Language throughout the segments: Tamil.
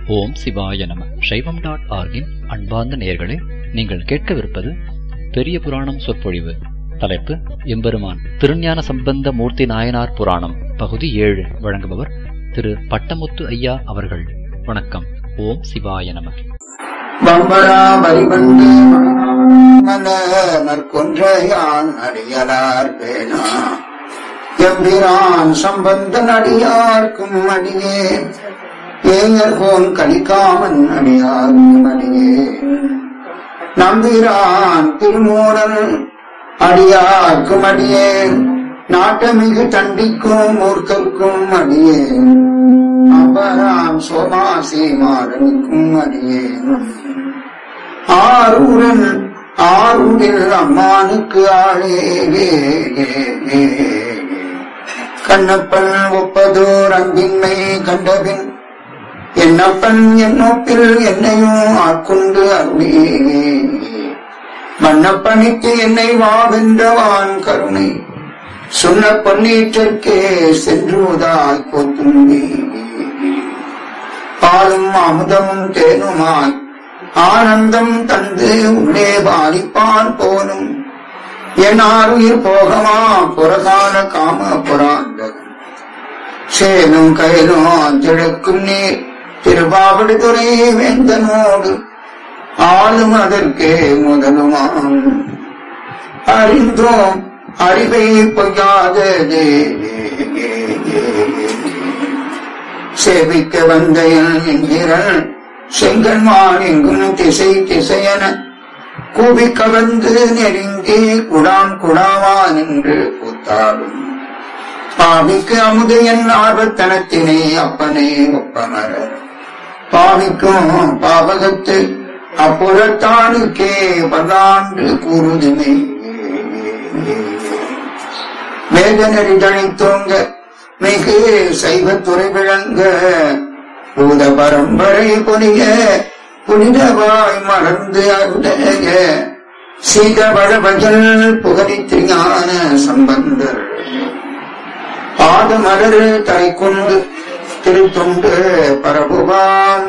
ஓம் சிவாய நம சைவம் டாட் ஆர்கின் அன்பார்ந்த நேயர்களே நீங்கள் கேட்கவிருப்பது பெரிய புராணம் சொற்பொழிவு தலைப்பு எம்பெருமான் திருஞான சம்பந்த மூர்த்தி நாயனார் புராணம் பகுதி ஏழு வழங்குபவர் திரு பட்டமுத்து ஐயா அவர்கள் வணக்கம் ஓம் சிவாய நம பம்பரா வரிவண்டு மல நற்கொன்றையான் அடியலார் பேனா எம்பிரான் சம்பந்தன் அடியார்க்கும் அடியே ஏயர்கோன் கலிக்காமன் அடியார்க்கும் அடியே நம்பிரான் திருமூரன் அடியார்க்கும் அடியேன் நாட்டமிகு தண்டிக்கும் மூர்க்கர்க்கும் அடியேன் அபராம் சோமாசி மாறனுக்கும் அடியேன் ஆரூரன் ஆரூரில் அம்மானுக்கு ஆளே கண்ணப்பன் ஒப்பதோர் அன்பின்மை கண்டபின் என்னப்பன் என்னொப்பில் என்னையும் ஆட்கொண்டு அருளே மன்னப்பணிக்கு என்னை வாவென்றவான் கருணை சொன்ன பொன்னீற்றற்கே சென்றுவதாய் போத்தும்பி பாலும் அமுதமும் தேனுமாய் ஆனந்தம் தந்து உள்ளே பாலிப்பான் போலும் என் ஆறுயிர் போகமா புறகால காம புறாந்தகம் சேலும் கயலும் அஞ்செழுக்கும் நீர் திருவாவடுதுறை வேந்தனோடு ஆளும் அதற்கே முதலுமாம் அறிந்தோம் அறிவை பொய்யாததே சேவிக்க வந்த என்கிறன் செங்கன்மான் எங்கும் திசை திசையன கூவி கவர்ந்து நெருங்கி குடாம் குடாவா நின்று கூத்தாடும் பாவிக்கு அமுதையன் ஆர்வத்தனத்தினை அப்பனே ஒப்பமர பாவிக்கும் பாவகத்து அப்புறத்தானுக்கே பல்லாண்டு கூறுதுமே வேதனரி தனித்தோங்க மிகு சைவத்துறை விளங்க பூத பரம்பரை புனிய புனிதவாய் மறந்து அருடைய சீதவள பஜல் புகழித்து ஞான சம்பந்தர் பாதமலர் தலை கொண்டு திருத்தொண்டு பரபுவான்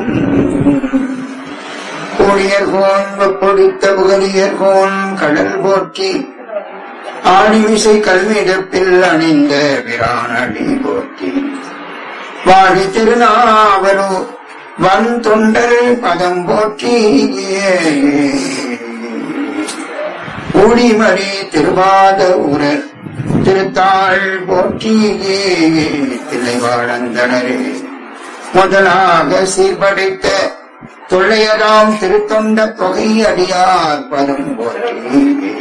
கோழியர்கோன் வெப்பொடித்த புகழியர்கோன் கடல் போற்றி ஆடிமிசை கல்விடப்பில் அணிந்த விரானடி போற்றி வாழி திருநாவலு வன் தொண்டர் பதம் போற்றி ஊழிமணி திருவாத ஊரர் திருத்தாள் போற்றி திளைவாழந்தனரே முதலாக சீர்படைத்த தொல்லையதாம் திருத்தொண்ட தொகை அடியார் பதம் போற்றி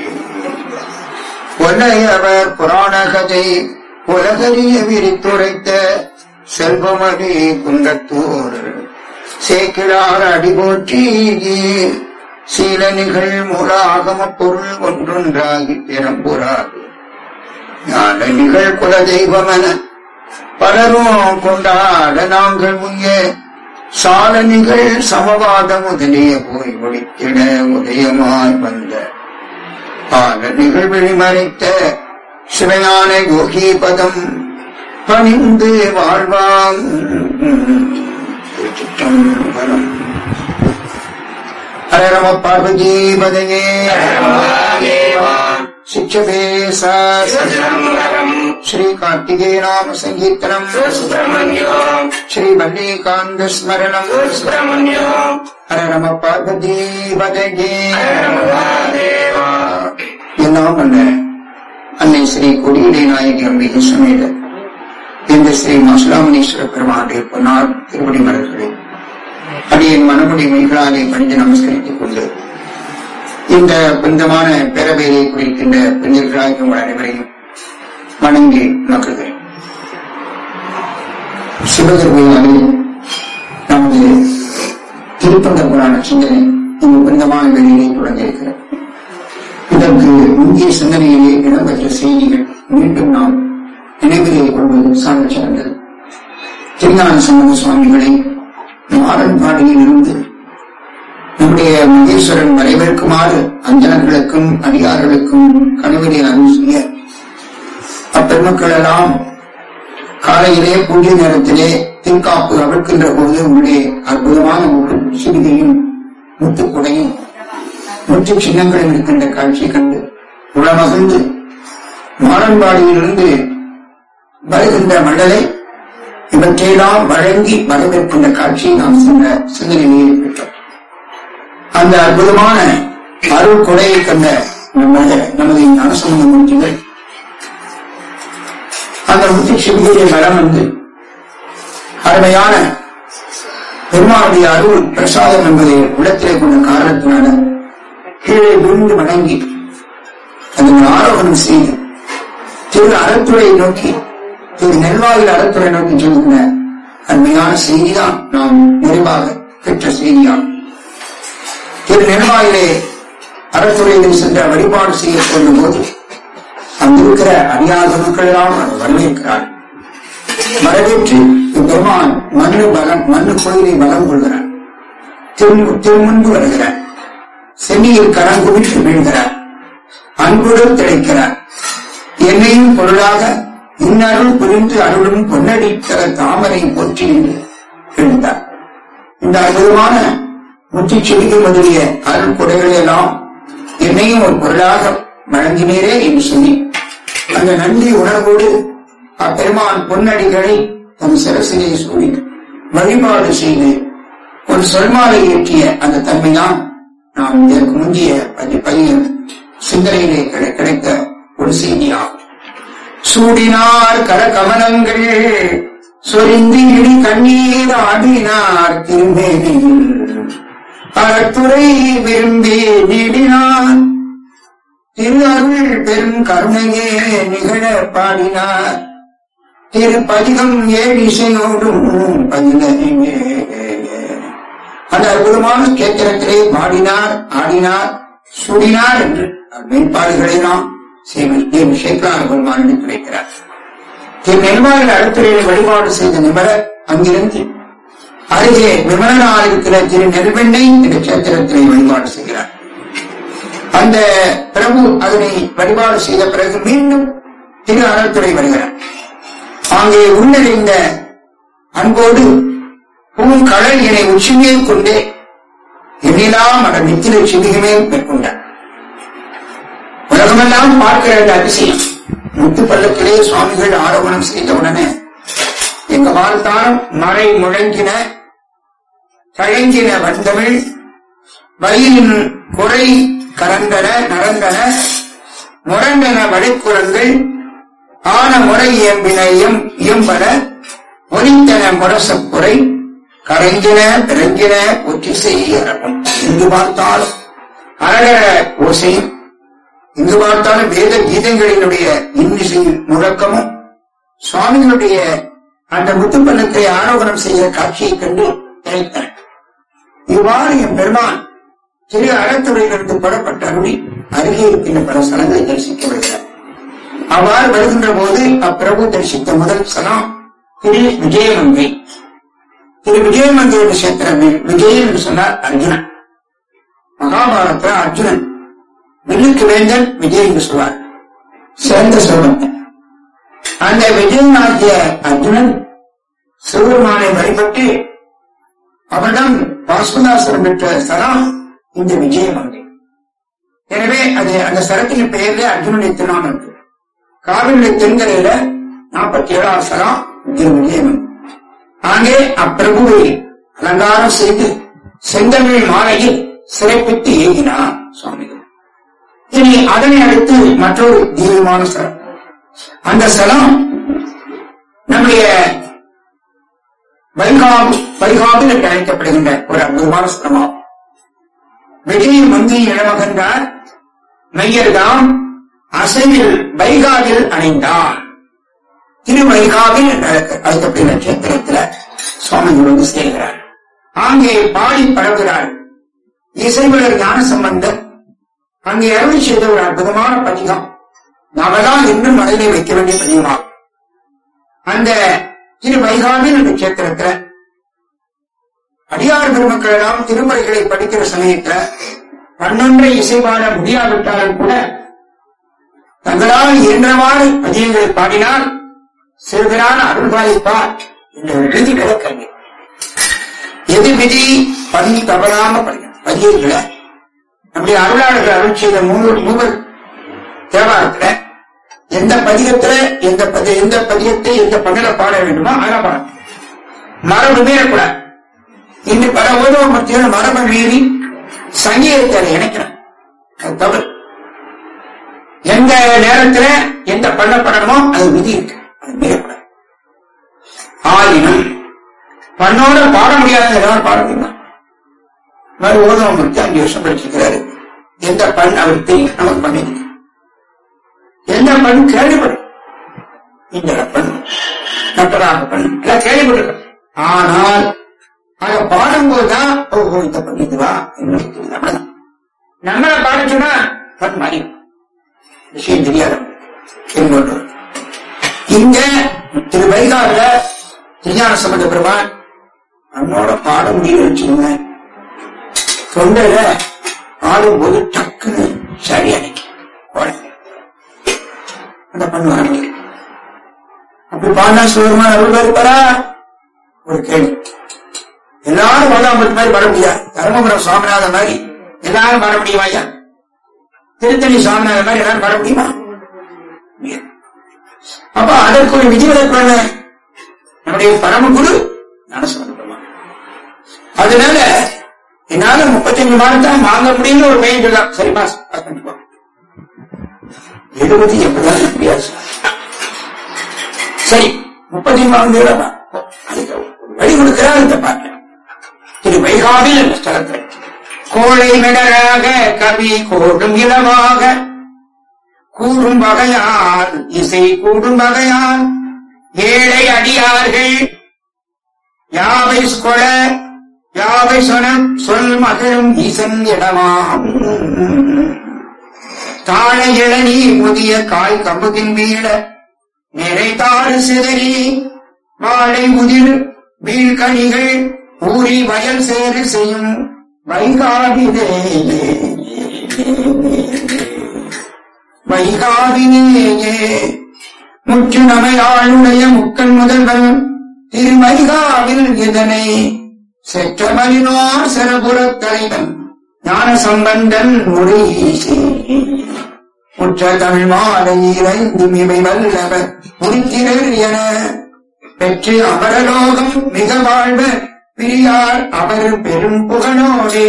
கொல்லையவர் புராண கதை உலகறிய விரித்துரைத்த செல்வமணி குன்றத்தூர் சேக்கிழார் அடிபோற்றி சீல நிகழ் மூல ஆகம பொருள் ஒன்றொன்றாகி பிறம்புறாது ஞான நிகழ் குல தெய்வமென பலரும் கொண்டாட நாங்கள் உய்ய சால நிகழ் சமவாத முதலிய போய் முடித்திட உதயமாய் வந்த ஆன நிகழ்வில் மறைத்த சிவஞான யோகி பதம் பணிந்து வாழ்வாம் திருச்சிற்றம்பலம் ஹரம பார்வதி பதையே சிக்ஷவே ஸ்ரீ கார்த்திகே நாம சங்கீர்த்தனம் ஸ்ரீ வல்லிகாந்த ஸ்மரணம் ஹர நம பார்வதி பதையே எல்லாம் அல்ல அன்னை ஸ்ரீ கொடியிலே நாயகி அம்பிகை சமேத இந்த ஸ்ரீ மசுலாமணீஸ்வர பெருமானுடைய பொன்னார் திருவடி மலர்களை அடியின் மனமுடி மெய்களாலே பணிந்து நமஸ்கரித்துக் கொண்டு இந்த புனிதமான பேரவையை குறிக்கின்ற பெண்ணிற்களாக உங்கள் அனைவரையும் வணங்கி மகிழ்கிறேன் சிவகர்மையாலே நமது திருப்பந்த புராண சிந்தனை இந்த புனிதமான வெளியிலே தொடங்கியிருக்கிறது இதற்கு முந்தைய சிந்தனையிலே இடம்பெற்ற செய்திகள் மீண்டும் நாம் நினைவிலே கொள்வது சால சிறந்தது திருஞான சம்பந்த சுவாமிகளை ஆரன்பாடியில் இருந்து நம்முடைய மகேஸ்வரன் மறைவிற்குமாறு அஞ்சனர்களுக்கும் அடியார்களுக்கும் கனவிலே அருள் செய்ய அப்பெருமக்கள் எல்லாம் காலையிலே பூஜை நேரத்திலே திருக்காப்பு அவிழ்க்கின்ற போது உள்ளே அற்புத அற்புதமான முத்து சிவிகையும் முத்துக்குடையும் முத்து சின்னங்களும் இருக்கின்ற காட்சி கண்டு உளமகிழ்ந்து மாறன்பாடியிலிருந்து வருகின்ற மண்டலை இவற்றையெல்லாம் வழங்கி வரவேற்கின்ற காட்சியை நாம் சென்ற சிந்தனையை பெற்றோம் அந்த அற்புதமான அருள் கொடையை கண்ட நமது நமது ஞானசம்பந்த மூர்த்திகள் அந்த முத்தி சிவிகையை வளம் வந்து அருமையான பெருமாளுடைய அருள் பிரசாதம் என்பதை உள்ளத்திலே கொண்ட காரணத்தினால கீழே விழுந்து வணங்கி அதன் ஆரோகணம் செய்து திரு அறத்துறையை நோக்கி திரு நெல்வாயில் அறத்துறை நோக்கி சொல்கின்ற அருமையான செய்திதான் நாம் நிறைவாக பெற்ற செய்தியாகும் திரு நெல்வாயிலே அறத்துறையில் சென்ற வழிபாடு செய்ய சொல்லும் போது அங்கிருக்கிற அறியாத மக்கள் எல்லாம் அவர் வரவேற்கிறார் வரவேற்று பெருமான் மண்ணு பலம் மண்ணு கோயிலை பலம் கொள்கிறார் திரு திருமுன்பு வருகிறார் சென்னியில் கரம் குவித்து வீழ்கிறார் அன்புடன் திளைக்கிறார் என்னையும் பொருளாக இன்னருள் புரிந்து அருளும் பொன்னடித்த தாமரை போற்றி என்று எழுந்தார் இந்த அற்புதமான முத்தி செடிக்கு முதலிய அருள் கொடைகளை எல்லாம் என்னையும் ஒரு பொருளாக வழங்கினீரே என்று சொல்லி அந்த நன்றி உணர்வோடு அப்பெருமான் பொன்னடிகளை தன் சிரசிலே சூடி வழிபாடு செய்து ஒரு சொல்மாலை ஏற்றிய அந்த தன்மைதான் நாம் இதற்கு முந்தைய பதி- பதிய சிந்தனையிலே கிடை- கிடைத்த ஒரு செய்தியாகும் சூடினார் கரகமலங்கள் சொரிந்து இடி கண்ணீர் ஆடினார் திருமேனியில் அறத்துறை விரும்பி நீடினார் திரு அருள் பெரும் கருணையே நிகழ பாடினார் திரு பதிகம் ஏழிசையோடும் பதினே அந்த அற்புதமான கேத்திரத்திலே பாடினார் ஆடினார் சூடினார் என்று மேற்பாடுகளை நாம் தேவி சேக்கலார் பெருமானிடம் கிடைக்கிறார் திரு நெல்வாயில் அறத்துறையில் வழிபாடு செய்த நிபரர் அங்கிருந்து அருகே விமலனால் இருக்கிற திரு நெல்வெண்ணை என்ற கேத்திரத்திலே வழிபாடு செய்கிறார் அந்த பிரபு அதனை வழிபாடு செய்த பிறகு மீண்டும் திரு அறத்துறை வருகிறார் அங்கே உன்னறிந்த அன்போடு பூங்கடல் இணை உச்சிமேல் கொண்டே எண்ணிலாம் அவர் நித்திரை சிவிகமே மேற்கொண்டார் உலகமெல்லாம் பார்க்கிற இந்த அதிசயம் முத்து பள்ளத்திலே சுவாமிகள் ஆரோகணம் செய்த உடனே எங்க வாழ்த்தாலும் மறை முழங்கின தழங்கின வந்தமிழ் வயலின் குறை கரந்தன நரந்தன முரண்டன வழிக்குரங்கள் ஆன முறை இயம்பின இயம் இயம்பன ஒலித்தன முரசப்புரை கரைஞ்சின பிறங்கின ஒற்றிசை அரவம் எங்கு பார்த்தாலும் அரகர ஓசையும் இங்கு பார்த்தாலும் வேத கீதங்களினுடைய இன்னிசை முழக்கமும் சுவாமிகளுடைய அந்த முத்துப்பள்ளத்தை ஆரோகணம் செய்கிற காட்சியைக் கண்டு நினைத்தன இவ்வாறு என் பெருமான் திரு அறத்துறையிலிருந்து புறப்பட்ட அருளி அருகே இருக்கின்ற பல ஸ்தலங்களை தரிசிக்க வருகிறார் அவ்வாறு வருகின்ற போது அப்பிரபு தரிசித்த முதல் ஸ்தலம் திரு விஜயமங்கை திரு விஜயமங்கை என்ற கஷேத்திரத்தில் விஜயன் என்று சொன்னார் அர்ஜுனன் மகாபாரத அர்ஜுனன் வில்லுக்கு வேந்தன் விஜய் என்று சொல்வார் சிறந்த சொல்வன் அந்த விஜயனாகிய அர்ஜுனன் சிவபெருமானை வழிபட்டு அவரிடம் பாஸ்வதாசனம் பெற்ற ஸ்தலம் இந்த விஜயமங்கை எனவே அது அந்த ஸ்தலத்தின் பெயர்ல அர்ஜுனுடைய திருநாமம் இருக்கு காவிரி தென்கரையில நாற்பத்தி ஏழாவது ஸ்தலம் திரு விஜயமங்கை அங்கே அப்பிரபுவை அலங்காரம் செய்து செந்தமிழ் மாலையில் சிறைப்பித்து ஏகினார் சுவாமிகள் இனி அதனை அடுத்து மற்றொரு தீவிரமான ஸ்தலம் அந்த ஸ்தலம் நம்முடைய வைகாபு வைகாபு என்று அழைக்கப்படுகின்ற ஒரு அற்புதமான ஸ்தலமாகும் விஜய் மங்கி இளமகன்றார் மையர்தாம் அசைவில் வைகாவில் அணைந்தான் திருவைகாவில் என்று அழைக்க- அழைக்கப்படுகிற கஷேத்திரத்தில் சுவாமிகள் வந்து சேர்கிறார் அங்கே பாடி பழகுகிறார் இசைவலர் ஞான சம்பந்தர் அங்கே அருள் செய்த ஒரு அற்புதமான பதிகம் நாமெல்லாம் இன்னும் மனதிலே வைக்க வேண்டிய பதிகமாகும் அந்த திரு வைகாவில் என்ற கஷேத்திரத்துல அடியார் பெருமக்கள் எல்லாம் திருமுறைகளை படிக்கிற சமயத்துல பன்னொன்றை இசைபாட முடியாவிட்டாலும் கூட தங்களால் இயன்றவாறு பதியங்களை பாடினால் சிறுகிறான அருள்பாலிப்பார் என்ற ஒரு விதி கிடக்கிறது எது விதி பதி தவறாம படிக்கணும் பதியங்களை நம்முடைய அருளாளர்கள் அருள் செய்த மூவர் மூவர் தேவாரத்துல எந்த பதிகத்துல எந்த பதி எந்த பதியத்தை எந்த பண்ணல பாட வேண்டுமோ அதை பாடணும் மரபு மீறக்கூடாது இன்று பல உதவ மத்தியில் மரபை மீறி சங்கீதத்தை அதை இணைக்கிறேன் அது தவறு எந்த நேரத்துல எந்த பண்ணப்படணுமோ அது விதி இருக்கு அது மீறக்கூடாது ஆயினும் பண்ணோட பாட முடியாத ஏதாவது பாட முடியுமா மறு ஓதவம் வந்து அஞ்சு வருஷம் படிச்சிருக்கிறாரு எந்த பண் அவர் தெரியும் நமக்கு பண்ணிருக்கு எந்த பண் கேள்விப்படும் இந்த பண் நட்டராக பண் எல்லாம் கேள்விப்பட்டிருக்க ஆனால் அதை பாடும்போதுதான் ஓஹோ இந்த பண் இதுவா என்ன அப்படிதான் நம்மளை பாட சொன்னா பண் மாறி விஷயம் தெரியாது தெரிந்து இங்க திரு வைகால திருஞான சம்பந்த பெருமான் நம்மளோட பாட முடியும்னு வச்சுக்கோங்க தொண்டையில ஆடும்போது டக்குன்னு சரி அடிக்கும் அந்த பண்ணுவாங்க அப்படி பாடினா சிவருமான் அருள் இருப்பாரா ஒரு கேள்வி எல்லாரும் வல்லாம்பட்டு மாதிரி பாட முடியாது தர்மபுரம் சுவாமிநாதன் மாதிரி எல்லாரும் பாட முடியுமா ஐயா திருத்தணி சுவாமிநாதன் மாதிரி எல்லாரும் பாட முடியுமா முடியாது. அப்ப அதற்கு ஒரு விதிவிலக்கு என்ன நம்முடைய பரமகுரு ஞானசம்பந்த பெருமான் அதனால என்னால முப்பத்தஞ்சு மாதம் தான் வாங்க முடியும்னு ஒரு பையன் சொல்லலாம் சரி மாஸ் கண்டிப்பா எழுபது எப்படிதான் முடியாது சரி முப்பத்தஞ்சு மாதம் அதுக்கு ஒரு வழி கொடுக்கிறார் இந்த பாட்டு திரு வைகாவில் என்ற ஸ்தலத்தில் கோளை மிடராக கவி கோடும் இளமாக கூறும் வகையால் இசை கூடும் வகையால் ஏழை அடியார்கள் யாவை கொள யாவை சொன சொல் மகளும் ஈசன் இடமாம் தாழ இளநீ முதிய காய் கம்புதின் வீழ நிறைதாறு சிதறி வாழை முதிர் வீழ்கனிகள் ஊறி வயல் சேறு செய்யும் வைகாவிதே வைகாவினேயே முற்று நமையாளுடைய முக்கன் முதல்வன் திருமைகாவில் இதனை செற்றமலினோர் சிறபுறத் தலைவன் ஞான சம்பந்தன் முறையீசி முற்ற தமிழ் மாலை இறைந்தும் இவை வல்லவர் முறித்திரர் என பெற்று அமரலோகம் மிக வாழ்வ பிரியார் அவர் பெரும் புகழோடே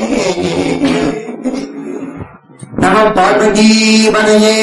நம பார்வதி பதையே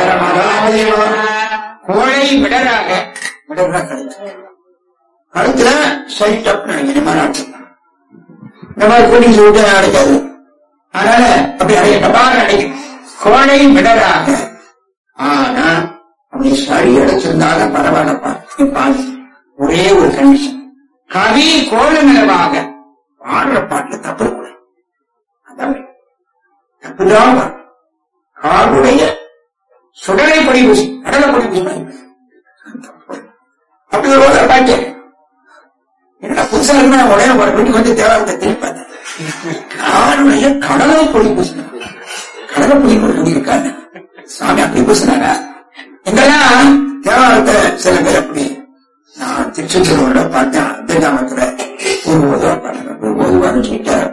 கோழை விடராக விடராக கழுத்துல சைட்டப் நினைக்கிறேன் அர்த்தம் இந்த மாதிரி கூடி சொல்லிட்டு அடைக்காது அதனால அப்படி அடைய டபார் அடைக்கும் கோழை விடராக ஆனா அப்படி சரி அடைச்சிருந்தாலும் பரவாயில்லப்பா பாதி ஒரே ஒரு கண்டிஷன் கவி கோல நிலவாக பாடுற பாட்டுல தப்பு இருக்கக்கூடாது. அதான் தப்புதான் வரும். காடுடைய சுடலை பொடி பூசி கடலை பொடி பூசி அப்படி ஒரு ஓதர் பாட்டு என்னடா புதுசா இருந்தா நான் உடனே ஒரு வீட்டுக்கு வந்து தேவாரத்தை திருப்பி பார்த்தேன் காடுடைய கடலை பொடி பூசின கடலை பொடி ஒரு பொடி இருக்காங்க சாமி அப்படி பூசினாங்க இதெல்லாம் தேவாரத்தை சில பேர் அப்படி நான் திருச்செந்தூரோட பார்த்தேன் அந்த கிராமத்துல ஒரு ஓதுவா பாருங்க ஒரு ஓதுவான்னு சொல்லிட்டாரு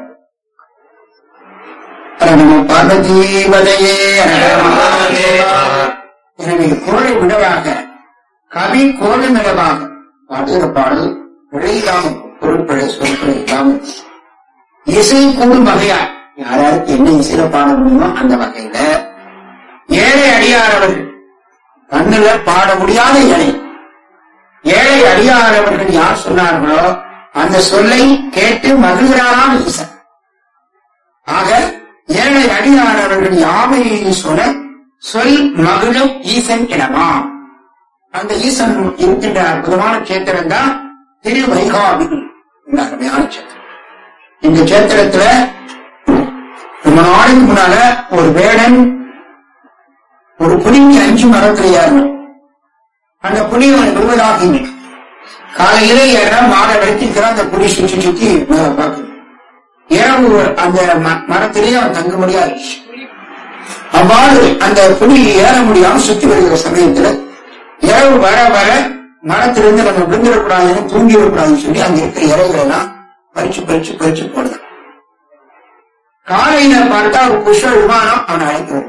நம பார்வதி வதையே எனவே கோழை விடவாக கவி கோழை விடவாக பாடுகிற பாடல் பிழையில்லாமல் பொருட்பிழை சொற்பிழை இல்லாமல் இசை கூடும் வகையா யாராருக்கு என்ன இசையில பாட முடியுமோ அந்த வகையில ஏழை அடியாரவர்கள் கண்ணுல பாட முடியாத ஏழை ஏழை அடியாரவர்கள் யார் சொன்னார்களோ அந்த சொல்லை கேட்டு மகிழ்கிறாராம் ஈசன் ஆக ஏழை அடியாரவர்கள் யாவையை சொல்ல சொல் மகிழும் ஈசன் எனமா அந்த ஈசன் இருக்கின்ற அற்புதமான கேத்திரம் தான் திரு வைகாவில் இந்த அருமையான சேத்திரம் இந்த சேத்திரத்துல ரொம்ப நாளைக்கு முன்னால ஒரு வேடன் ஒரு புலிக்கு அஞ்சு மரத்துல ஏறணும் அந்த புலி அவனை விடுவதாக இல்லை காலையில ஏற மாலை வெட்டிக்கிற அந்த புலி சுற்றி சுற்றி மேல பார்க்குது இரவு அந்த ம- மரத்திலேயே அவன் தங்க முடியாது அவ்வாறு அந்த புலி ஏற முடியாம சுத்தி வருகிற சமயத்துல இரவு வர வர மரத்திலிருந்து நம்ம விழுந்துடக்கூடாதுன்னு தூங்கிடக்கூடாதுன்னு சொல்லி அங்க இருக்கிற இறைகள் எல்லாம் பறிச்சு பறிச்சு பறிச்சு போடுதான் காலையில பார்த்தா ஒரு புஷ்ப விமானம் அவனை அழைக்கிறது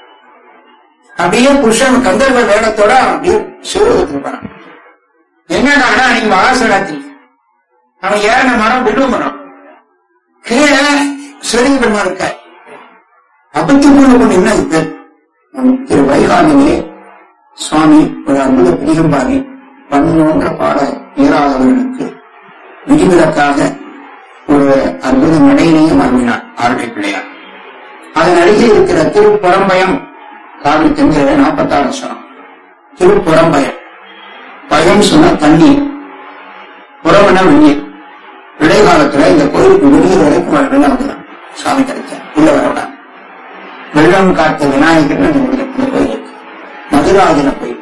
அப்படியே புருஷன் கந்தர்வ வேடத்தோட அப்படியே சிவலோகத்துக்கு போறான் என்னடானா நீங்க மகாசராத்திரி அவன் ஏறின மரம் விடு மரம் கீழே சிவலிங்க பெருமாள் இருக்க அபத்துக்குள்ள கொண்டு என்ன இது பேர் திரு வைகானிலே சுவாமி ஒரு அற்புத பிரிகம்பாரி பண்ணோன்ற பாட இயலாதவர்களுக்கு விதிவிலக்காக ஒரு அற்புத நடையினையும் அருளினார் ஆருடைய பிள்ளையார் அதன் அருகே இருக்கிற திருப்புறம்பயம் காவிரி தென்கிற நாற்பத்தாறு சனம் திருப்புறம்பயம் பயம் சொன்ன தண்ணீர் புறவன வெந்நீர் இடைக்காலத்துல இந்த கோயிலுக்கு வெளியில் வரைக்கும் வர வெள்ளம் வந்துடும் சாமி கிடைக்க உள்ள வரவிடாது வெள்ளம் காத்த விநாயகர் இந்த கோயில் இருக்கு மதுராஜன கோயில்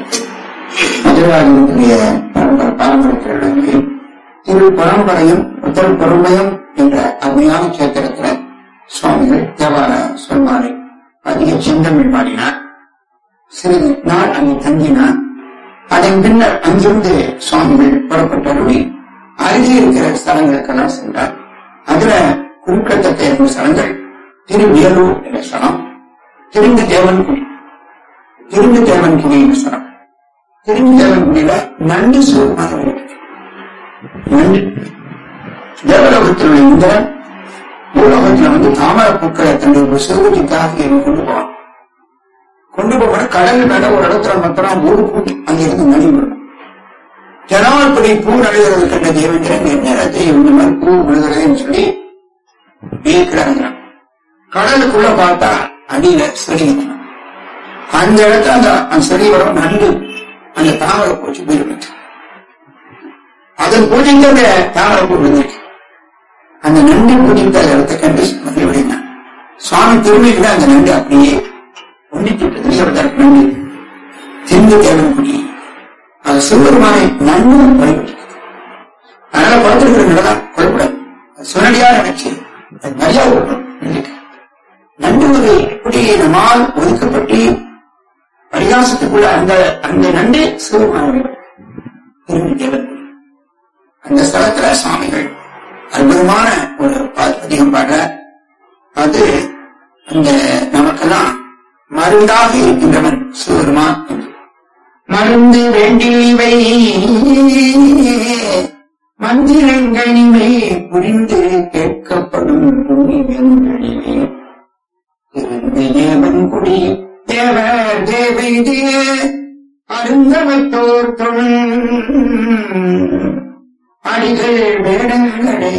மதுராஜனுடைய பரம்பரை பாரம்பரிய இடங்களில் திரு பரம்பரையும் முதல் பொறுமையும் என்ற அருமையான சேத்திரத்துல சுவாமிகள் தேவார சொல்வாரை அதிக செந்தமிழ் பாடினார் சிறிது நாள் அங்கே தங்கினார் அதன் பின்னர் அங்கிருந்து சுவாமிகள் புறப்பட்டருளி அருகே இருக்கிற ஸ்தலங்களுக்கெல்லாம் சென்றார் அதுல குறிப்பிடத்தக்க இரண்டு ஸ்தலங்கள் திருவியலூர் என்ற ஸ்தலம் திருந்து தேவன்குடி திருந்து தேவன்குடி என்ற ஸ்தலம் திருந்து தேவன்குடியில நன்றி சுரூபமாக இருக்கு நன்றி தேவலோகத்தில் உள்ள இந்திரன் பூலோகத்துல வந்து தாமர பூக்களை தன்னுடைய சிறுபதிக்காக கொண்டு போவான் கொண்டு போக கடல் மேல ஒரு இடத்துல மாத்திரம் ஒரு பூ அங்கிருந்து நடிவிடும் ஜனாதிபதி பூ நழுகிறது கண்ட தேவேந்திரன் எந்நேரத்தை இந்த மாதிரி பூ விழுகிறதுன்னு சொல்லி இருக்கிறாங்கிறான் கடலுக்குள்ள பார்த்தா அடியில செடி இருக்கும். அந்த இடத்துல அந்த அந்த செடி வரும் நண்டு அந்த தாமரை பூச்சி போயிருக்கு அதன் பூஜைக்கு அந்த தாமரை பூ விழுந்திருக்கு அந்த நண்டு பூஜித்த இடத்தை கண்டு மகிழ்வடைந்தான் சுவாமி திரும்பிட்டு அந்த நண்டு அப்படியே ஒன்றிட்டு நண்டு திண்டு தேவன் குடி அது சிவபெருமானை நன்கு வழிபட்டு அதனால பார்த்திருக்கிற நடதான் கொல்லக்கூடாது சுனடியா நினைச்சு அது மரியாதை கொடுக்கணும் நண்டுக்கு. நண்டு ஒரு இப்படி நம்மால் ஒதுக்கப்பட்டு பரிகாசத்துக்குள்ள அந்த அந்த நண்டு சிவபெருமான வழிபட்டு திரும்பி தேவன் குடி. அந்த ஸ்தலத்துல சுவாமிகள் அற்புதமான ஒரு பா- பதிகம் பாடுற அது அந்த நமக்கெல்லாம் மருந்தாக இருக்கின்றவன் சிவபெருமான் என்று மருந்து வேண்டியவை மந்திரங்களிலே புரிந்து கேட்கப்படும் புண்ணியங்களிலே இருந்து தேவன் குடி தேவ தேவை அருந்தவத்தோர் தொழும் அடிகள் வேடங்களே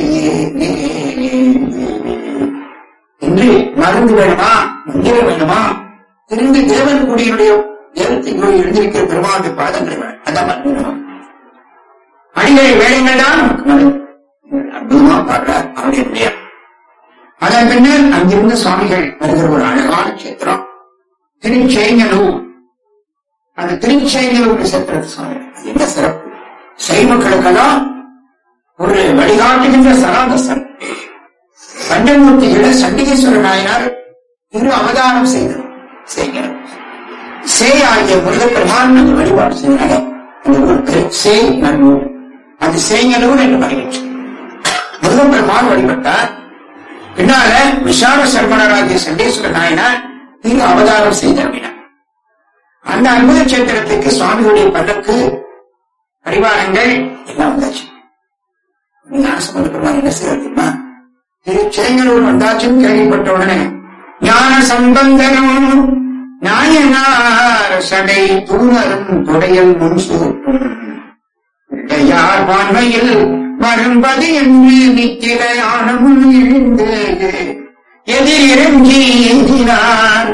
என்று மருந்து வேணுமா மந்திரம் வேணுமா திரும்பி தேவன் குடியினுடைய தேவத்தின் எழுந்திருக்கிற பெருமாளுடைய பாதங்கள் வேணும் அதான் மருந்து வேணும் அடிகள் வேடங்கள் தான் நமக்கு மருந்து அற்புதமா பாடுறார் அவருடைய பெயர் அதன் பின்னர் அங்கிருந்து சுவாமிகள் வருகிற ஒரு அழகான சேத்திரம் திருச்செங்கலூர் அந்த திருச்செங்கலூர் சேத்திர சுவாமி அது என்ன சிறப்பு சைவக்களுக்கெல்லாம் ஒரு வழிகாட்டுகின்ற சனாதசன் பஞ்சமூர்த்திகளை சண்டிகேஸ்வர நாயனார் திரு அவதாரம் செய்தது செய்கிறார் சே ஆகிய முருகப்பெருமான் அந்த வழிபாடு செய்கிறாங்க அந்த ஊருக்கு சே நல்லூர் அது சேங்கலூர் என்று வருகின்றது முருகப்பெருமான் வழிபட்டார் பின்னால விஷால சர்மணராகிய சண்டேஸ்வர நாயனார் திரு அவதாரம் செய்தவினார் அந்த அற்புத சேத்திரத்துக்கு சுவாமிகளுடைய பல்லக்கு பரிவாரங்கள் எல்லாம் வந்தாச்சு ஞானசம்பந்த பெருமான் என்ன செய்யறது தெரியுமா திருச்செங்கலூர் வந்தாச்சுன்னு கேள்விப்பட்ட உடனே ஞான சம்பந்தனும் நாயனார் சடை தூணரும் துடையல் முன் சூட்டும் யார் பான்மையில் வரும்பது என்று நித்திர ஆனமும் எழுந்து எதிரிறங்கி எதிரார்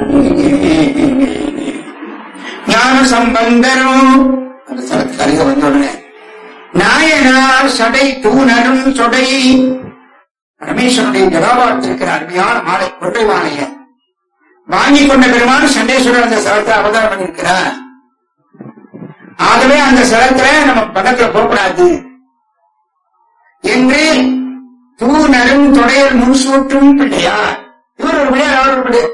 ஞான சம்பந்தரும் அந்த ஸ்தலத்துக்கு அருகே வந்த உடனே நாயனார் சடை தூணரும் சொடை பரமேஸ்வரனுடைய ஜடாபாத்திருக்கிற அருமையான மாலை கொட்டை மாலைய வாங்கி கொண்ட பெருமான் சண்டேஸ்வரர் அந்த ஸ்தலத்தில் அவதாரம் பண்ணியிருக்கிறார் ஆகவே அந்த ஸ்தலத்துல நம்ம பக்கத்துல போகக்கூடாது என்று தூணரும் தொடையல் முன்சூற்றும் பிள்ளையார் இவர் ஒரு பிள்ளையார் அவர் ஒரு பிள்ளையார்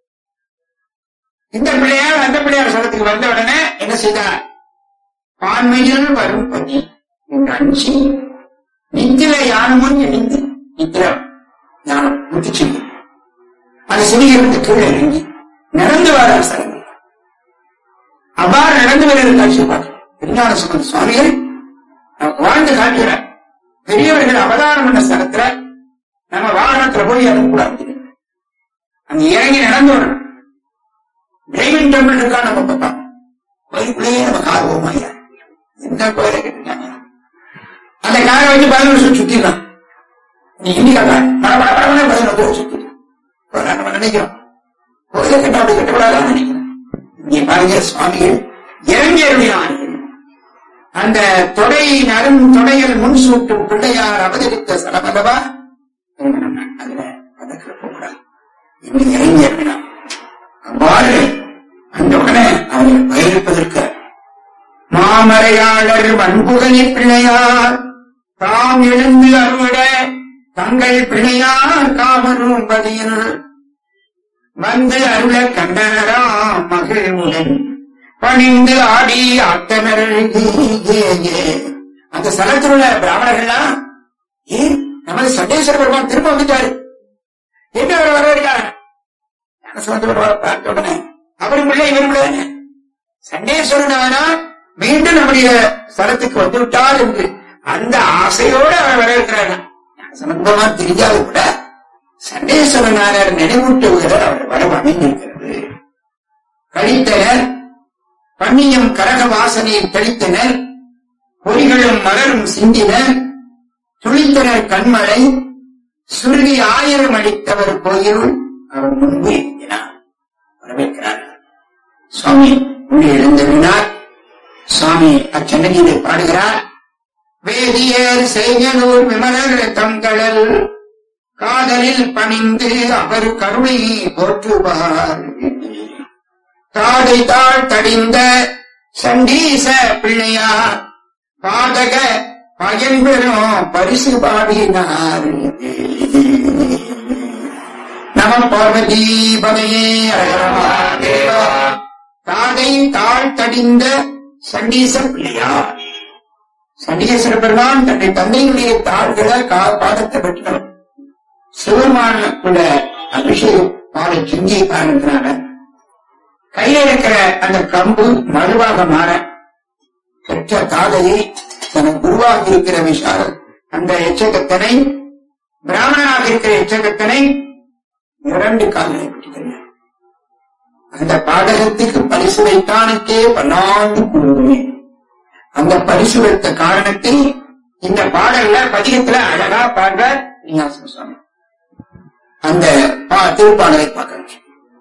இந்த பிள்ளையார் அந்த பிள்ளையார் ஸ்தலத்துக்கு வந்த உடனே என்ன செய்தார் பான்மையில் வரும் பதி என்று அஞ்சி நித்தில யானமும் இணைந்து நித்தில ஞானம் முத்துச்சிங்க அந்த சிவியிலிருந்து கீழே இறங்கி நடந்து வர சரங்க அவ்வாறு நடந்து வருகிற காட்சி பார்க்கிறோம் திருஞான சுமந்த சுவாமிகள் நமக்கு வாழ்ந்து காட்டுகிறார் பெரியவர்கள் அவதாரம் பண்ண ஸ்தலத்துல நம்ம வாகனத்துல போய் இறங்கக்கூடாது அங்க இறங்கி நடந்து வரணும் டிரைவிங் டெம்பிள் இருக்கா நம்ம பார்ப்போம் கோயிலுக்குள்ளேயே நம்ம கார் போமா எந்த கோயிலை கேட்டுருக்காங்க அந்த காரை வச்சு பதினஞ்சு வருஷம் சுத்திடலாம் நீ இந்தியா கார் பட பட படமே பதினஞ்சு வருஷம் சுத்திடலாம் நம்ம நினைக்கிறோம் கோயிலை கட்ட அப்படி கட்டக்கூடாதுன்னு நினைக்கிறோம் நீ பாருங்க சுவாமிகள் இறங்கி அருளினார்கள் அந்த தொடை நரும் தொடையில் முன் சூட்டும் பிள்ளையார் அவதரித்த சலமல்லவா அதுல பதக்கிற போகிறார் இன்னும் இறங்கி அருளினார் அவ்வாறு அந்த உடனே அவரை பயிர்ப்பதற்கு மாமரையாளர் வன்புகனி பிள்ளையார் தாம் எழுந்து அருவிட தங்கள் பிள்ளையார் காமரும் பதியில் வந்து அருள கண்டனராம் மகிழ்வுடன் பணிந்து ஆடி ஆட்டனர் அந்த ஸ்தலத்தில் உள்ள பிராமணர்கள்லாம் ஏன் நமது சண்டேஸ்வர பெருமான் திரும்ப வந்துட்டாரு என்று அவர் வரவேற்கிறார் ஞானசம்பந்தர் பார்த்த உடனே அவரும் பிள்ளை இவரும் பிள்ளை சண்டேஸ்வரன் ஆனால் மீண்டும் நம்முடைய ஸ்தலத்துக்கு வந்து விட்டார் என்று அந்த ஆசையோடு அவர் வரவேற்கிறார் சம்பந்தமா தெரிஞ்சாலும் கூட சண்டேஸ்வரனார் நினைவூட்டுகிற அவர் வரவு அமைந்திருக்கிறது கழித்தனர் பன்னியம் கரக வாசனையை தெளித்தனர் பொறிகளும் மலரும் சிந்தினர் துளித்தனர் கண்மலை சுருகி ஆயிரம் அடித்தவர் கோயில் அவர் முன்பு எழுதினார் வரவேற்கிறார் சுவாமி உள்ளே எழுந்தருளினார் சுவாமி அச்சன்னதியிலே பாடுகிறார் வேதியர் செய்யலூர் விமலர் தங்களல் காதலில் பணிந்து அவர் கருணை போற்றுவார் தாடை தாழ் தடிந்த சண்டீச பிள்ளையார் பாதக பயன்பெறும் பரிசு பாடினார் நம பார்வதி பதையே தாடை தாழ் தடிந்த சண்டீச பிள்ளையார் சண்டீஸ்வர பெருமான் தன்னுடைய தந்தையுடைய தாள்களை கா- பாதத்தை பெற்றவர் சிவருமான அபிஷேக பாலை செஞ்சி காரணத்தினால கையில இருக்கிற அந்த கம்பு மறுவாக மாற பெற்ற தாதையை தனக்கு குருவாக இருக்கிற விஷால அந்த எச்சகத்தனை பிராமணனாக இருக்கிற எச்சகத்தனை இரண்டு கால்களை பெற்றுக்கிறார் அந்த பாடகத்துக்கு பரிசு வைத்தானுக்கே பல்லாண்டு கூறுவேன் அந்த பரிசு வைத்த காரணத்தை இந்த பாடல்ல பதிகத்துல அழகா பாடுற விநாசம் சுவாமி அந்த பா- திருப்பாடலை பார்க்கிறோம்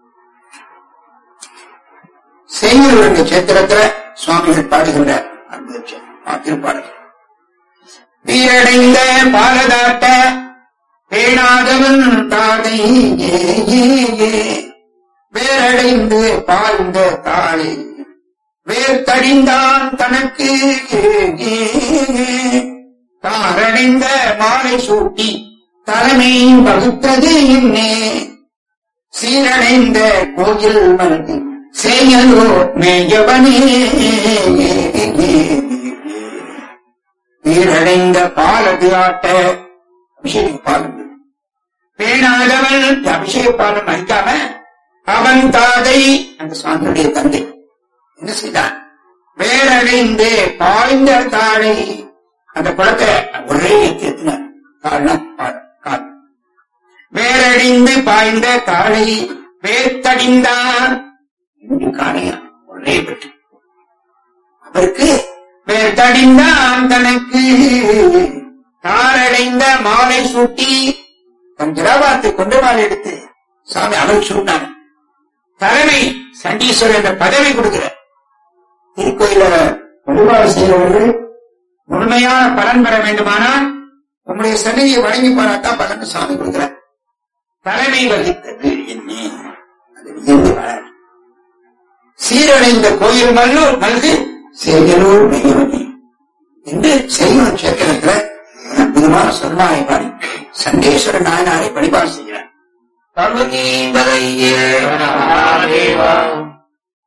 செய்யூர் என்ற சேத்திரத்துல சுவாமிகள் பாடுகின்ற அற்புத சே- ஆ, திருப்பாடல் வீரடைந்த பாரதாட்ட பேணாதவன் தாதை ஏ, ஏ, ஏ. வேரடைந்து பாய்ந்த தாளை வேர்த்தடிந்தான் தனக்கு ஏ, ஏ, ஏ. தாரடைந்த மாலை சூட்டி தலைமை வகுத்தது என்னே சீரடைந்த கோயில் மனது செயலோ மேயவனே வீரடைந்த பாலது ஆட்ட அபிஷேக பாலம் பேணாதவன் அபிஷேக பாலம் அடிக்காம அவன் தாதை அந்த சுவாமியுடைய தந்தை என்ன செய்தான் வேரடைந்து பாய்ந்த தாழை அந்த குளத்தை ஒரே ஏற்றினார் காரணம் கால் வேரடிந்து பாய்ந்த தாழை வேர்த்தடிந்தார் என்று காணையான் ஒரே பெற்று அவருக்கு வேர்த்தடிந்தான் தனக்கு தாரடைந்த மாலை சூட்டி தன் திராவாத்தை கொண்டு மாலை எடுத்து சாமி அவர் சூட்டினார் தலைமை சண்டீஸ்வரர் என்ற பதவி கொடுக்கிற திருக்கோயில வழிபாடு செய்கிறவர்கள் முழுமையான பலன் பெற வேண்டுமானால் உங்களுடைய சன்னதியை வழங்கி பாராட்டா பலன் சாமி கொடுக்கிறார் தலைமை வகித்தது என்ன அது வியந்து வளர். சீரடைந்த கோயில் மல்லூர் மல்கு செய்களூர் மெய்யவனே என்று செய்யும் சேத்திரத்துல அற்புதமான சொன்னாரை பாடி சண்டேஸ்வர நாயனாரை வழிபாடு செய்கிறார் பார்வதி பதையே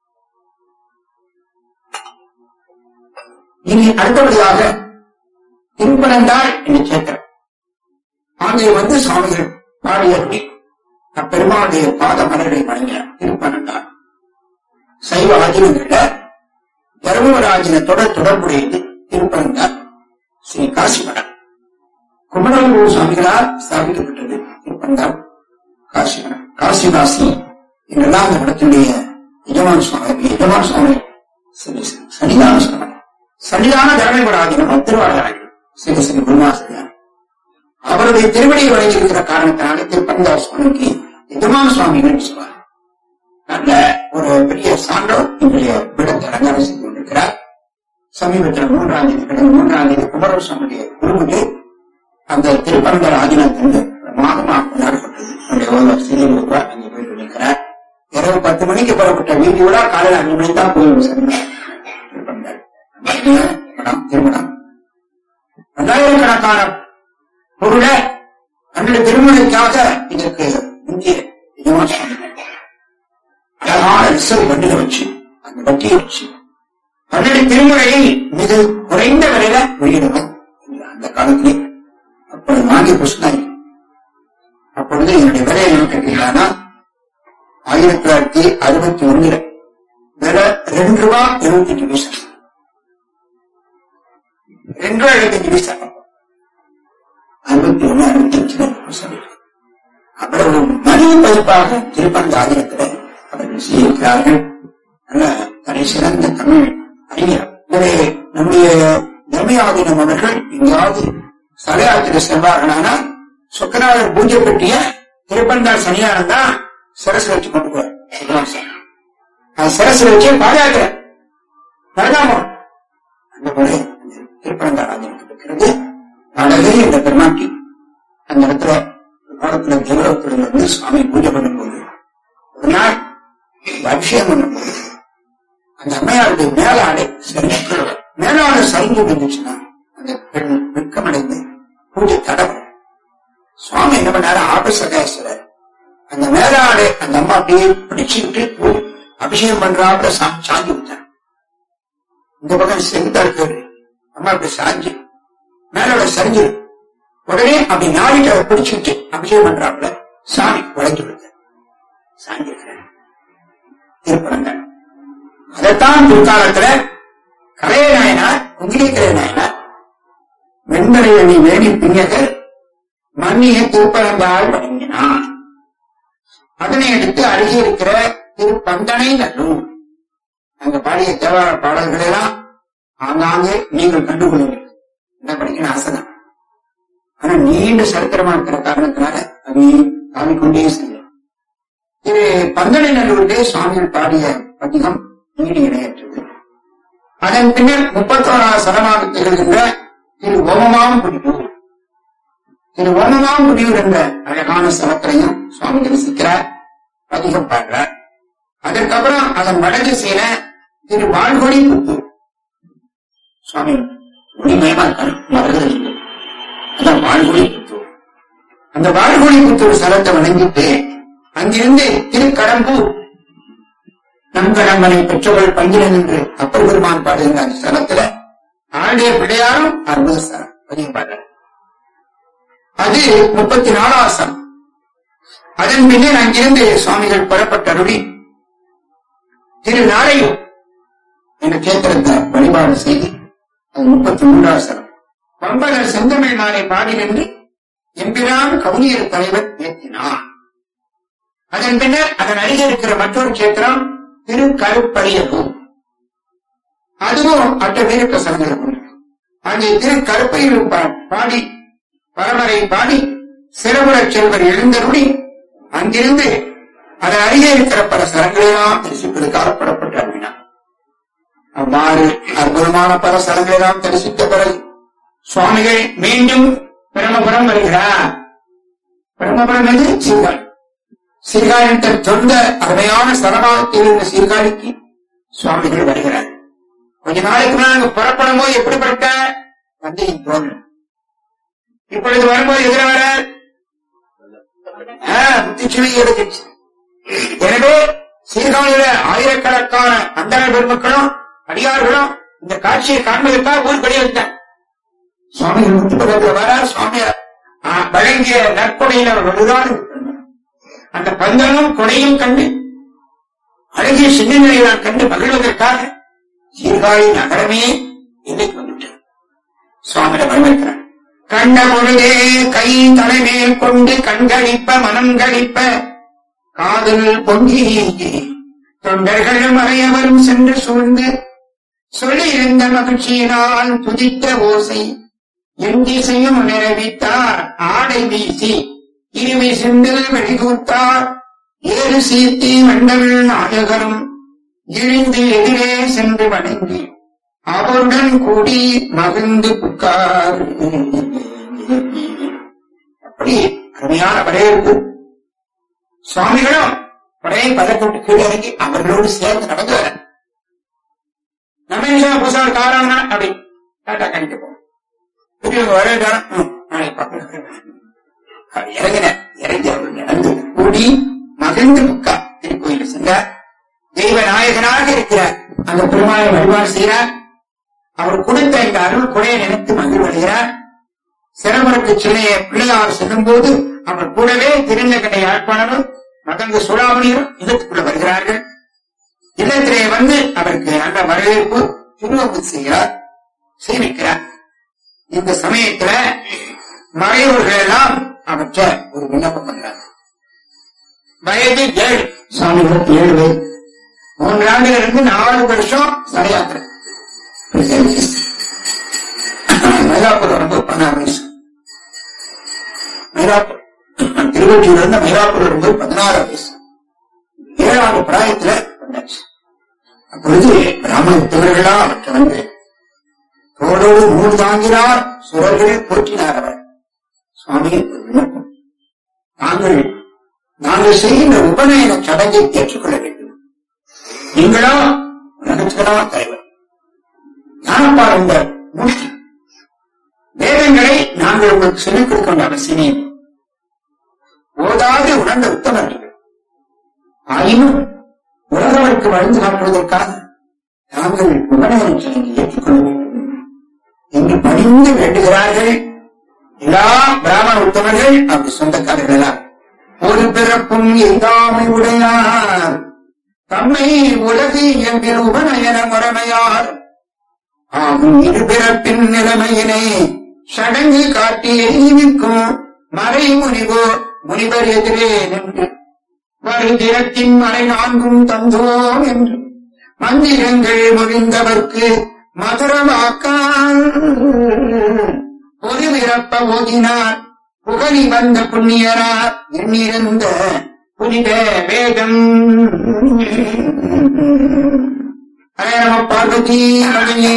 இனி அடுத்தபடியாக திருப்பனந்தாள் என்று கேட்கிறேன் அங்கே வந்து சுவாமிகள் பாடியபடி அப்பெருமாளுடைய பாத மலரை வணங்கினார் திருப்பனந்தாள் சைவ ஆஜீனங்கள்ல தர்மராஜனத்தோட தொடர்புடையது திருப்பனந்தாள் ஸ்ரீ காசிமடம் குமரகுரு சுவாமிகளால் ஸ்தாபிக்கப்பட்டது திருப்பனந்தாள் காசிமடம் காசிதாசி என்றெல்லாம் அந்த இடத்துடைய எஜமான் சுவாமி எஜமான் சுவாமி சரி, சரி, சன்னிதான சுவாமி சன்னிதான தர்மபுராஜனம் திருவாரூராஜனம் சிறு சிறு குருமாசிரியார் அவருடைய திருவடியை வழங்கியிருக்கிற காரணத்தினால திருப்பந்தார் சுவாமிக்கு எஜமான சுவாமிகள் சொல்வார் நல்ல ஒரு பெரிய சான்றோர் இன்றைய விடத்தை அலங்காரம் செய்து கொண்டிருக்கிறார் சமீபத்தில் மூன்றாம் தேதி கடந்த மூன்றாம் தேதி குமரசுவாமியுடைய குருவுக்கு அந்த திருப்பந்தர் ஆதினத்திலிருந்து மாதமாக கொண்டாடப்பட்டது என்னுடைய ஒருவர் செய்தி கொடுப்பார் அங்கே போயிட்டு நிற்கிறார் இரவு பத்து மணிக்கு புறப்பட்ட வீதியோட காலையில் அஞ்சு மணி தான் போய் சேர்ந்தார் திருப்பந்தர் படம் திருமணம் பல்லாயிரக்கணக்கான பொருளை தன்னுடைய திருமணைக்காக இதற்கு இந்திய யுவன் அழகான ரிசர்வ் வண்டியில வச்சு அந்த வட்டியை வச்சு தன்னுடைய திருமுறையை மிக குறைந்த விலையில வெளியிடணும் என்று அந்த காலத்திலே அப்பொழுது வாங்கிய புஸ்தகம் அப்பொழுது என்னுடைய விலை என்ன கேட்டீங்கன்னா ஆயிரத்தி தொள்ளாயிரத்தி அறுபத்தி ஒண்ணுல விலை ரெண்டு ரூபா எழுபத்தி அஞ்சு பைசா ரெண்டு ரூபா எழுபத்தஞ்சு பைசா அறுபத்தி ஒண்ணு அறுபத்தி அஞ்சு அவ்வளவு மனித பதிப்பாக திருப்பந்த ஆதிரத்துல அவர்கள் செய்திருக்கிறார்கள் நல்ல தலை சிறந்த தமிழ் அறிஞர் இவரே நம்முடைய தர்மயாதீனம் அவர்கள் எங்கேயாவது சலையாத்திர செல்வார்களானால் சொக்கநாதர் பூஜை பெட்டிய திருப்பந்தார் சனியானம் தான் சிரசு வச்சு கொண்டு போவார் சுப்பிரமணிய சாமி. அது சிரசு வச்சு பாதுகாக்கிற நடக்காமோ அந்த முறை திருப்பந்தார் ஆதீனம் இருக்கிறது அழகே இந்த பெருமாட்டி அந்த இடத்துல காலத்துல தேவலோகத்துல இருந்து சுவாமி பூஜை பண்ணும்போது ஒரு நாள் அபிஷேகம் பண்ணும்போது அந்த அம்மையாருடைய மேலாடை சரிஞ்சு மேலாடை சரிஞ்சு இருந்துச்சுன்னா அந்த பெண் வெட்கமடைந்து பூஜை தடவை சுவாமி என்ன பண்ணாரு ஆபசகேஸ்வரர் அந்த மேலாடை அந்த அம்மா அப்படியே பிடிச்சுக்கிட்டு பூ- அபிஷேகம் பண்றாப்புல சா- சாஞ்சி விட்டார் இந்த பக்கம் செங்குத்தா இருக்காரு அம்மா அப்படி சாஞ்சி மேலோட சரிஞ்சு உடனே அப்படி நாடிட்டு அதை பிடிச்சுட்டு அபிஷேகம் பண்றாப்புல சாமி உழைஞ்சு விடுது சாஞ்சி இருக்கிறார் திருப்பரங்கன் அதைத்தான் பிற்காலத்துல கரைய நாயனார் குங்கிலிக்கரை நாயனார் வெண்மலை அணி வேணி பிஞகர் மன்னிய திருப்பரங்கால் வழங்கினார் அதனை அடுத்து அருகே இருக்கிற திருப்பந்தனை நல்லூர் அங்க பாடிய தேவார பாடல்கள் எல்லாம் ஆங்காங்கே நீங்கள் கண்டுகொள்ளுங்கள் என்ன படிக்கணும் ஆசைதான் ஆனா நீண்ட சரித்திரமா இருக்கிற காரணத்தினால அதையே காமிக்கொண்டே செல்லும் இது பந்தனை நல்லூரிலே சுவாமிகள் பாடிய பதிகம் நீடி இணையற்றது அதன் பின்னர் முப்பத்தோராவது சதமானத்தில் எழுதுகின்ற திரு ஓமமாம் குடியூர் திரு ஓமமாம் குடியூர் என்ற அழகான ஸ்தலத்திலையும் சுவாமி தரிசிக்கிறார் பதிகம் பாடுறார் அதற்கப்புறம் அதன் வடக்கு செய்யற திரு வாழ்கொடி புத்தூர் சுவாமி உரிமையமா இருக்காரு மறக்கிறது இல்லை. அதான் வாழ்கொடி புத்தூர் அந்த வாழ்கொடி புத்தூர் ஸ்தலத்தை வணங்கிட்டு அங்கிருந்து திருக்கடம்பூர் நண்பனம்மனை பெற்றவள் பங்கிரன் என்று அப்பர் பெருமான் பாடுகின்ற அந்த ஸ்தலத்துல ஆண்டிய பிள்ளையாரும் அற்புத ஸ்தலம் பதியம் பாடுறார் அது முப்பத்தி நாலாவது ஸ்தலம் அதன் பின்னர் அங்கிருந்து சுவாமிகள் புறப்பட்டருளி திரு நாளையூர் என்ற கேத்திரத்தை வழிபாடு செய்து அது முப்பத்தி மூன்றாவது ஸ்தலம் பம்பலர் செந்தமிழ் நாளை பாடி நின்று எம்பிரான் கவுனியர் தலைவர் ஏற்றினார் அதன் பின்னர் அதன் அருகே இருக்கிற மற்றொரு கேத்திரம் திரு கருப்பையனூர் அதுவும் அட்ட வீரக்க சங்கரம் அங்கே திரு கருப்பையில் பாடி பரமரை பாடி சிறபுரச் செல்வர் எழுந்தருளி அங்கிருந்து அதன் அருகே இருக்கிற பல சரங்களெல்லாம் தரிசிப்பதற்காக புறப்பட்டு அருளினார் அவ்வாறு அற்புதமான பல சரங்களெல்லாம் தரிசித்த பிறகு சுவாமிகள் மீண்டும் பிரம்மபுரம் வருகிறார் பிரம்மபுரம் எது சீர்காழி சீர்காழி தன் சொந்த அருமையான சரமாகத்தில் இருந்த சீர்காழிக்கு சுவாமிகள் வருகிறார் கொஞ்ச நாளைக்கு முன்னாடி அங்க புறப்படும் போது எப்படிப்பட்ட தந்தையின் தோல் இப்பொழுது வரும்போது எதிர வர புத்திச்சுவை எடுத்துச்சு எனவே சீர்காழியில ஆயிரக்கணக்கான அந்தன பெருமக்களும் அடியார்களும் இந்த காட்சியை காண்பதற்காக ஊர் வெளியே வந்தார் சுவாமிகள் முத்துப்பதற்கு வரார் சுவாமியார் ஆ, வழங்கிய நற்கொடையில் அவர் வலுதான் அந்த பந்தனும் கொடையும் கண்டு அழகிய சின்னங்களை நான் கண்டு மகிழ்வதற்காக சீர்காழி நகரமே இன்னைக்கு வந்துட்டு சுவாமியிட வரவேற்கிறார் கண்ட பொழுதே கை தலைமேல் கொண்டு கண்களிப்ப மனம் களிப்ப காதல் பொங்கி தொண்டர்கள் மறையவரும் சென்று சூழ்ந்து சொல்லியிருந்த மகிழ்ச்சியினால் புதித்த ஓசை என் திசையும் நிறைவித்தார் ஆடை வீசி இருவி சிந்தில் வெளிகூத்தார் ஏறு சீர்த்தி மண்டல் நாயகரும் இழிந்து எதிரே சென்று வணங்கி அவருடன் கூடி மகிழ்ந்து புக்கார் அப்படி அருமையான வரவேற்பு சுவாமிகளும் உடனே பதப்பட்டு கீழே இறங்கி அவர்களோடு சேர்ந்து நடந்து வர நம்ம என்ன புதுசா ஒரு காரணம்னா அப்படி டாட்டா கணிட்டு போகும் திருப்பி வரவேற்காரம் நாளை பார்க்கலாம் அவர் இறங்கின இறங்கி அவர் நடந்து கூடி மகிழ்ந்து புக்கா திருக்கோயில் சென்றார் தெய்வ நாயகனாக இருக்கிறார் அந்த பெருமாளை வழிபாடு செய்கிறார் அவர் கொடுத்த இந்த அருள் கொடையை நினைத்து மகிழ்வடைகிறார் சிறமருக்கு சிலையை பிள்ளையார் செல்லும் போது அவர் கூடவே திருநகரை யாழ்ப்பாணரும் மகங்க சுடாமணியும் இல்லத்துக்குள்ள வருகிறார்கள் இல்லத்திலே வந்து அவருக்கு நல்ல வரவேற்பு திருவம்பு செய்கிறார் சேமிக்கிறார் இந்த சமயத்துல மறைவர்கள் எல்லாம் அவற்ற ஒரு விண்ணப்பம் பண்றாங்க வயது ஏழு சுவாமிகளுக்கு ஏழு வயது மூன்றாண்டுல இருந்து நாலு வருஷம் சடையாத்திரை மயிலாப்பூர் ரொம்ப பதினாறு வயசு மயிலாப்பூர் திருவொற்றியூர்ல இருந்து மயிலாப்பூர் வரும்போது பதினாறு வயசு ஏழாவது பிராயத்துல வந்தாச்சு அப்பொழுது பிராமணத்தவர்களா அவற்றை வந்து தோளோடு நூல் தாங்கினார் சுரர்களை போற்றினார் அவர் சுவாமி ஒரு விண்ணப்பம் நாங்கள் நாங்கள் செய்கின்ற உபநயன சடங்கை ஏற்றுக்கொள்ள வேண்டும் நீங்களா உலகத்துக்கெல்லாம் தலைவர் ஞானப்பார் உங்க மூர்த்தி வேதங்களை நாங்கள் உங்களுக்கு சொல்லிக் கொடுக்க வேண்டிய அவசியமே இல்லை. ஓதாது உணர்ந்த உத்தமர்கள் ஆயினும் உலகவருக்கு வழந்து காட்டுவதற்காக நாங்கள் உபநயன சடங்கை ஏற்றுக்கொள்ள வேண்டும் என்று பணிந்து வேண்டுகிறார்கள் எல்லா பிராமண உத்தமர்கள் அப்படி சொந்தக்காரர்களாம் ஒரு பிறப்பும் எங்காமை உடையார் தம்மை உலகு என்கிற உபநயன முறைமையார் ஆகும் இருபிறப்பின் நிலைமையினை சடங்கு காட்டி எய்விக்கும் மறை முனிவோ முனிவர் எதிரே நின்று வருதிரத்தின் மறை நான்கும் தந்தோம் என்று மந்திரங்கள் மொழிந்தவர்க்கு மதுரவாக்கால் ஒரு விரப்ப ஓதினார் புகழி வந்த புண்ணியரார் எண்ணிருந்த புனித வேதம் ஹரே நம பார்வதி பதையே.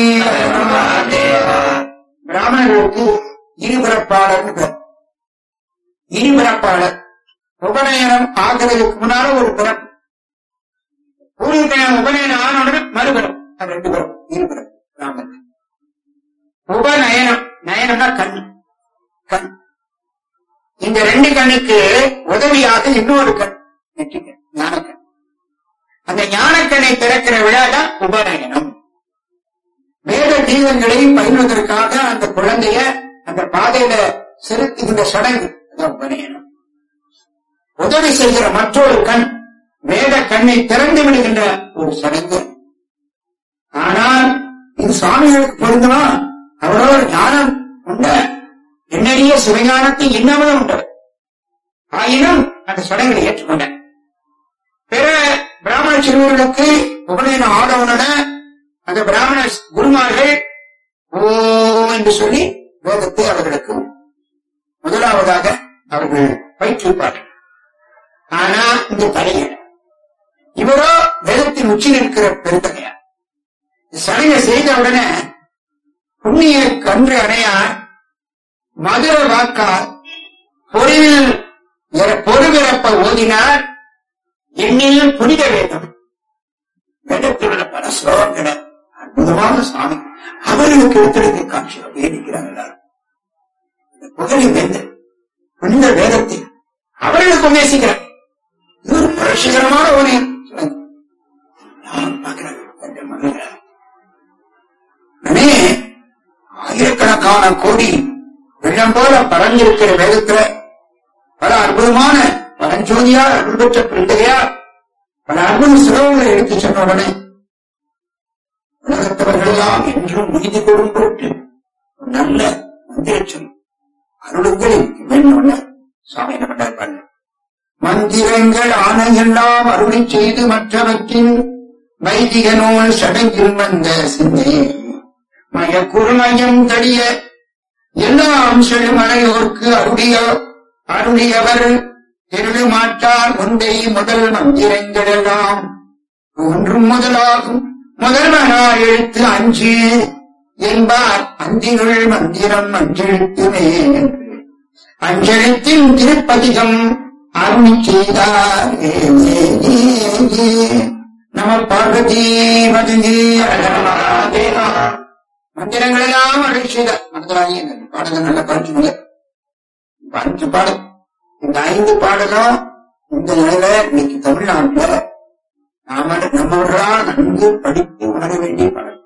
பிராமணர்களுக்கு இருபிறப்பாளர் பேர். இருபிறப்பாளர் உபநயனம் ஆகிறதுக்கு முன்னால ஒரு பிறப்பு பூர்வீகம் உபநயனம் ஆனவுடனே மறுபிறப்பு அது ரெண்டு பிறப்பு இருபிறப்பு பிராமணர் உபநயனம் நயனம்னா கண் கண் இந்த ரெண்டு கண்ணுக்கு உதவியாக இன்னொரு கண் நெற்றிக்கண் ஞானக்கண் அந்த ஞானக்கண்ணை திறக்கிற விழா தான் உபநயனம் வேத தீபங்களை பயில்வதற்காக அந்த குழந்தைய அந்த பாதையில செலுத்துகின்ற சடங்கு அதான் உபநயனம் உதவி செய்கிற மற்றொரு கண் வேத கண்ணை திறந்து விடுகின்ற ஒரு சடங்கு ஆனால் இது சுவாமிகளுக்கு பொருந்துமா அவரோ ஞானம் உண்ட எண்ணறிய சிவஞானத்தை இன்னமும் உண்டு ஆயினும் அந்த சடங்கை ஏற்றுக்கொண்ட பிற பிராமண சிறுவர்களுக்கு உபநயனம் ஆடவுடன அந்த பிராமண குருமார்கள் ஓ என்று சொல்லி வேதத்தை அவர்களுக்கு முதலாவதாக அவர்கள் பயிற்றுவிப்பார்கள் ஆனா இந்த தலையர் இவரோ வேதத்தின் உச்சியில் இருக்கிற பெருந்தகையார் சடங்கை செய்த உடனே புண்ணிய கன்று அணையார் மதுர வாக்கால் பொறிவில் பொறுவிறப்ப ஓதினார் எண்ணில் புனித வேதம் வேதத்தில் உள்ள பல ஸ்லோகங்களை அற்புதமான சுவாமி அவர்களுக்கு எடுத்தெடுக்க காட்சி வேதிக்கிறார் எல்லாரும் இந்த புகழி வேந்தன் புனித வேதத்தை அவர்களுக்கு உபதேசிக்கிறார் இது ஒரு புரட்சிகரமான ஒரு நான் பார்க்கிறேன் கொஞ்சம் மகிழ்கிறேன் உடனே ஆயிரக்கணக்கான கோடான கோடி வெள்ளம் போல பறந்திருக்கிற வேதத்துல பல அற்புதமான பரஞ்சோதியா அருள் பெற்ற பிள்ளையார் பல அற்புத சிறவுகளை எடுத்து சொன்ன உடனே உலகத்தவர்களெல்லாம் என்றும் நீதி கொடும் பொருட்டு ஒரு நல்ல மந்திரச்சம் அருளுங்களில் வேண்டும்ல சாமி என்ன பண்ணார் பாருங்க மந்திரங்கள் ஆணையெல்லாம் அருளி செய்து மற்றவற்றின் வைதிக நூல் சடங்கில் வந்த சிந்தை மயக்குறுமயம் தடிய எல்லாம் செழுமலையோர்க்கு அருளிய அருளியவர் திருடுமாட்டார் முந்தை முதல் மந்திரங்கள் எல்லாம் ஒன்றும் முதலாகும் முதல்வனா எழுத்து அஞ்சு என்பார் அந்தினுள் மந்திரம் அஞ்செழுத்துமே அஞ்செழுத்தின் திருப்பதிகம் அருணி செய்தார் ஏ, ஏ, ஏ, ஏ. நம பார்வதி மதுங்கி மந்திரங்கள் எல்லாம் அருள் செய்தார் மனதாகி பாடல்கள் நல்ல பாட்டுங்க அஞ்சு பாடல் இந்த ஐந்து பாடலும் இந்த நிலையில இன்னைக்கு தமிழ்நாட்டுல நாம நம்மவர்களா நன்கு படித்து உணர வேண்டிய பாடல்